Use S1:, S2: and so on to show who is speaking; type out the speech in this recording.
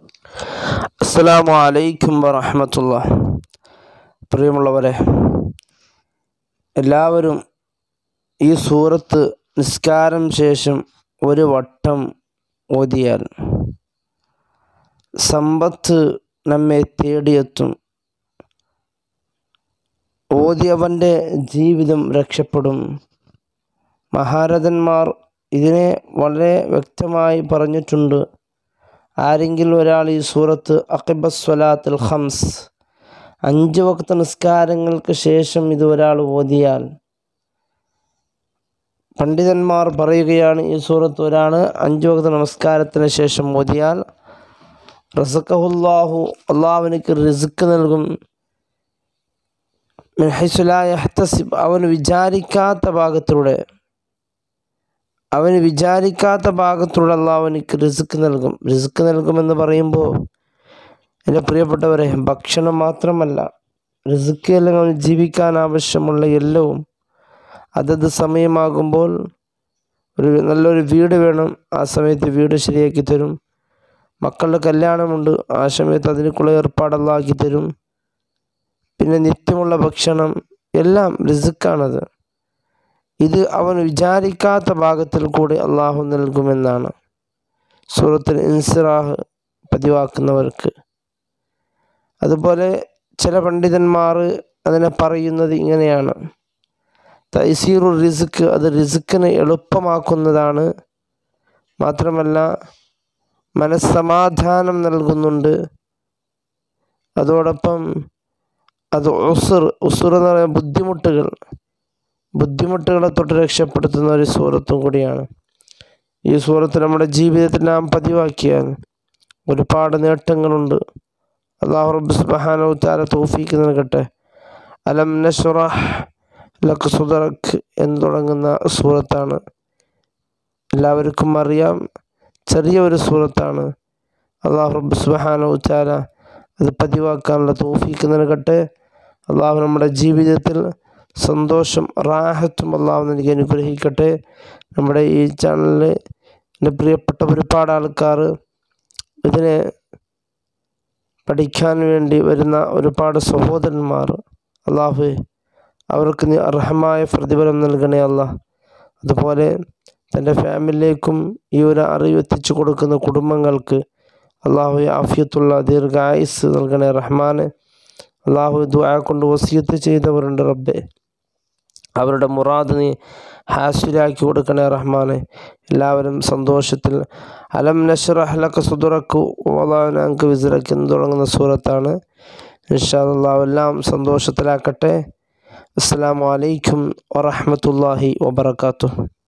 S1: അസ്സലാമു അലൈക്കും വറഹമത്തുള്ള പ്രിയമുള്ളവരെ എല്ലാവരും ഈ സൂറത്ത് നിസ്കാരം ശേഷം ഒരു വട്ടം ഓതിയാൽ സമ്പത്ത് നമ്മെ തേടിയെത്തും ഓതിയവൻ്റെ ജീവിതം രക്ഷപ്പെടും മഹാരഥന്മാർ ഇതിനെ വളരെ വ്യക്തമായി പറഞ്ഞിട്ടുണ്ട് ആരെങ്കിലും ഒരാൾ ഈ സൂറത്ത് അക്കിബസ്വലാത്തുൽ ഖംസ് അഞ്ച് വക്ത നിസ്കാരങ്ങൾക്ക് ശേഷം ഇത് ഒരാൾ ഓതിയാൽ പണ്ഡിതന്മാർ പറയുകയാണ് ഈ സൂറത്ത് ഒരാൾ അഞ്ച് വക്ത നമസ്കാരത്തിന് ശേഷം ഓതിയാൽ റസക്കഹുല്ലാഹു അള്ളാഹുവിനക്ക് റിസുക്ക് നൽകും മെഹസുലായഹ്തസിബ് അവൻ വിചാരിക്കാത്ത ഭാഗത്തിലൂടെ അവന് വിചാരിക്കാത്ത ഭാഗത്തുള്ള അള്ളാഹ് അവനിക്ക് റിസ്ക് നൽകും റിസ്ക് നൽകുമെന്ന് പറയുമ്പോൾ എൻ്റെ പ്രിയപ്പെട്ടവരെ ഭക്ഷണം മാത്രമല്ല റിസ്ക് അല്ലെങ്കിൽ അവന് ജീവിക്കാൻ ആവശ്യമുള്ള എല്ലാവും അതത് സമയമാകുമ്പോൾ ഒരു നല്ലൊരു വീട് വേണം ആ സമയത്ത് വീട് ശരിയാക്കി തരും മക്കളുടെ കല്യാണമുണ്ട് ആ സമയത്ത് അതിനേക്കുള്ള ഏർപ്പാടെല്ലാക്കി തരും പിന്നെ നിത്യമുള്ള ഭക്ഷണം എല്ലാം റിസ്ക്കാണത് ഇത് അവൻ വിചാരിക്കാത്ത ഭാഗത്തിൽ കൂടി അള്ളാഹു നൽകുമെന്നാണ് സൂറത്തിൽ ഇൻസിറാഹ് പതിവാക്കുന്നവർക്ക് അതുപോലെ ചില പണ്ഡിതന്മാർ അതിനെ പറയുന്നത് ഇങ്ങനെയാണ് തൈസീറു റിസുക്ക് അത് റിസുക്കിന് എളുപ്പമാക്കുന്നതാണ് മാത്രമല്ല മനസ്സമാധാനം നൽകുന്നുണ്ട് അതോടൊപ്പം അത് ഉസുർ ഉസുർ എന്ന് പറയുന്ന ബുദ്ധിമുട്ടുകൾ ബുദ്ധിമുട്ടുകളെ തൊട്ട് രക്ഷപ്പെടുത്തുന്ന ഒരു സൂറത്തും കൂടിയാണ് ഈ സൂറത്ത് നമ്മുടെ ജീവിതത്തിൽ നാം പതിവാക്കിയാൽ ഒരുപാട് നേട്ടങ്ങളുണ്ട് അള്ളാഹു റബ്ബ് സുബ്ഹാനഹു തആല തൗഫീക്ക് നൽകട്ടെ അലം നഷ്റഹ് ലക്ക് സുദറക് എന്ന് തുടങ്ങുന്ന സൂറത്താണ് എല്ലാവർക്കും അറിയാം ചെറിയ ഒരു സൂറത്താണ് അള്ളാഹു റബ്ബ് സുബ്ഹാനഹു തആല അത് പതിവാക്കാനുള്ള തൗഫീക്ക് നൽകട്ടെ അള്ളാഹു നമ്മുടെ ജീവിതത്തിൽ സന്തോഷം റാഹത്തും അള്ളാഹു നൽകി അനുഗ്രഹിക്കട്ടെ നമ്മുടെ ഈ ചാനലിൽ എൻ്റെ പ്രിയപ്പെട്ട ഒരുപാട് ആൾക്കാർ ഇതിനെ പഠിക്കാൻ വേണ്ടി വരുന്ന ഒരുപാട് സഹോദരന്മാർ അള്ളാഹു അവർക്ക് നീ അർഹമായ പ്രതിഫലം നൽകണേ അല്ല അതുപോലെ തൻ്റെ ഫാമിലിയിലേക്കും ഈ ഒരു അറിവ് എത്തിച്ചു കൊടുക്കുന്ന കുടുംബങ്ങൾക്ക് അള്ളാഹു ആഫിയത്തുള്ള ദീർഘായുസ് നൽകണേ റഹ്മാന് അള്ളാഹു ദുആ കൊണ്ട് വസീയത്ത് ചെയ്തവരുണ്ട് റബ്ബെ അവരുടെ മുറാദ് നീ ഹാസിലാക്കി കൊടുക്കണേ റഹ്മാനെ എല്ലാവരും സന്തോഷത്തിൽ അലം നഷ്റഹ് ലക സുദറക്കു വദാനക്ക് വിസ്റക്ക് എന്ന് തുടങ്ങുന്ന സൂറത്താണ് ഇൻഷാ അല്ലാഹ് എല്ലാം സന്തോഷത്തിലാക്കട്ടെ അസ്സലാമു അലൈക്കും വറഹ്മത്തുള്ളാഹി വബറകാതുഹു